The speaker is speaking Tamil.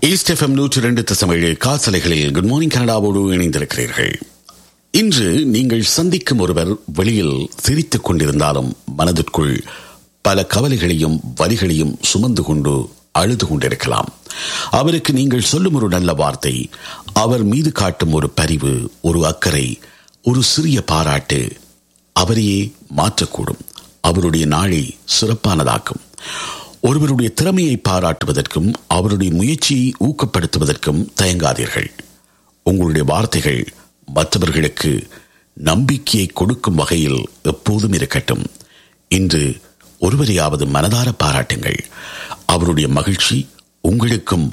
ஈஸ்ட் எஃப்எம் நூற்றி ரெண்டு தசமேழு காசலைகளில் குட் மார்னிங் கனடாவோடு இணைந்திருக்கிறீர்கள் இன்று நீங்கள் சந்திக்கும் ஒருவர் வெளியில் சிரித்துக் கொண்டிருந்தாலும் மனதிற்குள் பல கவலைகளையும் வலிகளையும் சுமந்து கொண்டு அழுது கொண்டிருக்கலாம் அவருக்கு நீங்கள் சொல்லும் ஒரு நல்ல வார்த்தை அவர் மீது காட்டும் ஒரு பரிவு ஒரு அக்கறை ஒரு சிறிய பாராட்டு அவரையே மாற்றக்கூடும் அவருடைய நாளை சிறப்பானதாக்கும் ஒருவருடைய திறமையை பாராட்டுவதற்கும் அவருடைய முயற்சியை ஊக்கப்படுத்துவதற்கும் தயங்காதீர்கள் உங்களுடைய வார்த்தைகள் மற்றவர்களுக்கு நம்பிக்கையை கொடுக்கும் வகையில் எப்போதும் இருக்கட்டும் இன்று ஒருவரையாவது மனதார பாராட்டுங்கள் அவருடைய மகிழ்ச்சி உங்களுக்கும்